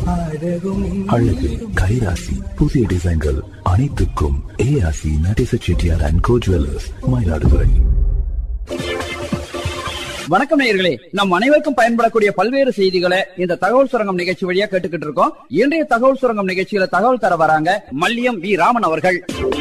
அழகு கைராசி புதிய டிசைன்கள் அனைத்துக்கும் ஏஆசி Natesa Chettiar and Co jewellers Mayiladuthurai வணக்கம் நேயர்களே நம் அனைவருக்கும் பயன்படக்கூடிய பல்வேறு செய்திகளை இந்த தகவல் சுரங்கம் நிகழ்ச்சி வழியா கேட்டுக்கிட்டு இருக்கோம் இன்றைய தகவல் சுரங்கம் நிகழ்ச்சியில தகவல் தர வராங்க மல்லியம் வி ராமன் அவர்கள்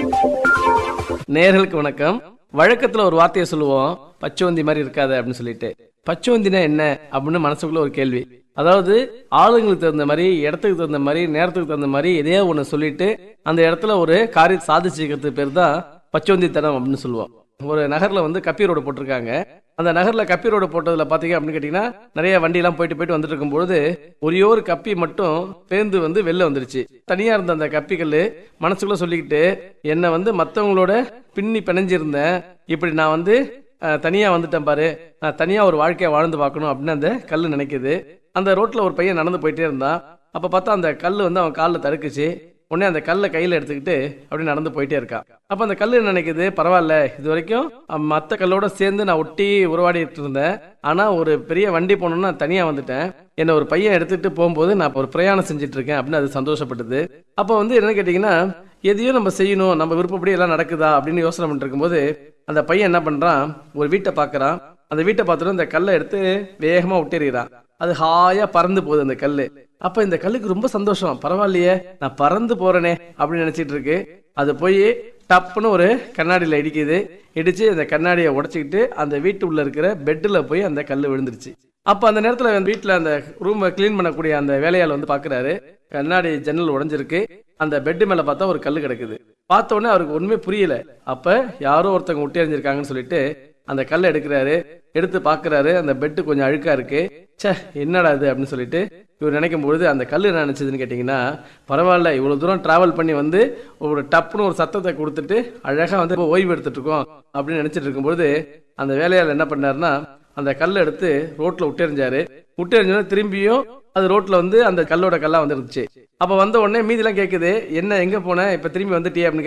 நேர்களுக்கு வணக்கம் வழக்கத்துல ஒரு வார்த்தையை சொல்லுவோம் பச்சோந்தி மாதிரி இருக்காத அப்படின்னு சொல்லிட்டு பச்சோந்தினா என்ன அப்படின்னு மனசுக்குள்ள ஒரு கேள்வி அதாவது ஆளுங்களுக்கு தகுந்த மாதிரி இடத்துக்கு தகுந்த மாதிரி நேரத்துக்கு தகுந்த மாதிரி எதையோ ஒண்ணு சொல்லிட்டு அந்த இடத்துல ஒரு காரியம் சாதிச்சுக்கிறது பேர் தான் பச்சோந்தித்தனம் அப்படின்னு சொல்லுவோம் ஒரு நகர்ல வந்து கப்பி ரோடு போட்டிருக்காங்க அந்த நகர்ல கப்பி ரோடு போட்டதுல பாத்தீங்க அப்படின்னு கேட்டீங்கன்னா நிறைய வண்டி எல்லாம் போயிட்டு போயிட்டு வந்துட்டு இருக்கும்பொழுது ஒரே ஒரு கப்பி மட்டும் பேந்து வந்து வெளில வந்துருச்சு தனியா இருந்த அந்த கப்பிகள் மனசுக்குள்ள சொல்லிக்கிட்டு என்னை வந்து மத்தவங்களோட பின்னி பிணைஞ்சிருந்தேன் இப்படி நான் வந்து அஹ், தனியா வந்துட்டேன் பாரு நான் தனியா ஒரு வாழ்க்கையை வாழ்ந்து பார்க்கணும் அப்படின்னு அந்த கல்லு நினைக்குது அந்த ரோட்ல ஒரு பையன் நடந்து போயிட்டே இருந்தான் அப்ப பார்த்தா அந்த கல்லு வந்து அவன் காலில் தடுக்குச்சு உடனே அந்த கல்லை கையில எடுத்துக்கிட்டு அப்படி நடந்து போயிட்டே இருக்கான் அப்ப அந்த கல்லு என்ன நினைக்குது பரவாயில்ல இது வரைக்கும் அஹ், மத்த கல்லோட சேர்ந்து நான் ஒட்டி உருவாடிட்டு இருந்தேன் ஆனா ஒரு பெரிய வண்டி போகணும்னு நான் தனியா வந்துட்டேன் என்ன ஒரு பையன் எடுத்துட்டு போகும்போது நான் இப்ப ஒரு பிரயாணம் செஞ்சுட்டு இருக்கேன் அப்படின்னு அது சந்தோஷப்பட்டது அப்ப வந்து என்ன கேட்டீங்கன்னா எதையோ நம்ம செய்யணும் நம்ம விருப்பப்படி எல்லாம் நடக்குதா அப்படின்னு யோசனை பண்ணிட்டு இருக்கும்போது அந்த பையன் என்ன பண்றான் ஒரு வீட்டை பார்க்கறான் அந்த வீட்டை பார்த்துட்டு அந்த கல்லை எடுத்து வேகமா விட்டெறிகிறான் அது ஹாயா பறந்து போகுது அந்த கல்லு அப்ப இந்த கல்லுக்கு ரொம்ப சந்தோஷம் பரவாயில்லையே நான் பறந்து போறேனே அப்படின்னு நினைச்சிட்டு இருக்கு அது போய் டப்புன்னு ஒரு கண்ணாடியில இடிக்குது இடிச்சு அந்த கண்ணாடியை உடைச்சிக்கிட்டு அந்த வீட்டு உள்ள இருக்கிற பெட்ல போய் அந்த கல்லு விழுந்துருச்சு அப்ப அந்த நேரத்துல அந்த வீட்டுல அந்த ரூமை க்ளீன் பண்ணக்கூடிய அந்த வேலையாள் வந்து பாக்குறாரு கண்ணாடி ஜன்னல் உடைஞ்சிருக்கு அந்த பெட் மேல பார்த்தா ஒரு கல்லு கிடக்குது பார்த்த உடனே அவருக்கு ஒண்ணுமே புரியல அப்ப யாரோ ஒருத்தவங்க விட்டு எறிஞ்சிருக்காங்கன்னு சொல்லிட்டு அந்த கல்லை எடுக்கிறாரு எடுத்து பாக்குறாரு அந்த பெட்டு கொஞ்சம் அழுக்கா இருக்கு ச்சே என்னடா இது அப்படின்னு சொல்லிட்டு இவர் நினைக்கும் பொழுது அந்த கல் என்ன நினைச்சதுன்னு கேட்டீங்கன்னா பரவாயில்ல இவ்வளவு தூரம் டிராவல் பண்ணி வந்து ஒரு டப்புன்னு ஒரு சத்தத்தை கொடுத்துட்டு அழகா வந்து இப்ப ஓய்வு எடுத்துட்டு இருக்கோம் அப்படின்னு நினைச்சிட்டு இருக்கும்போது அந்த வேலையாளர் என்ன பண்ணாருன்னா அந்த கல்லை எடுத்து ரோட்ல விட்டெறிஞ்சாரு விட்டெறிஞ்சோடனே திரும்பியும் அது ரோட்ல வந்து அந்த கல்லோட கல்லா வந்து இருந்துச்சு அப்ப வந்த உடனே மீதிலாம் கேக்குது என்ன எங்க போன இப்ப திரும்பி வந்துட்டியே அப்படின்னு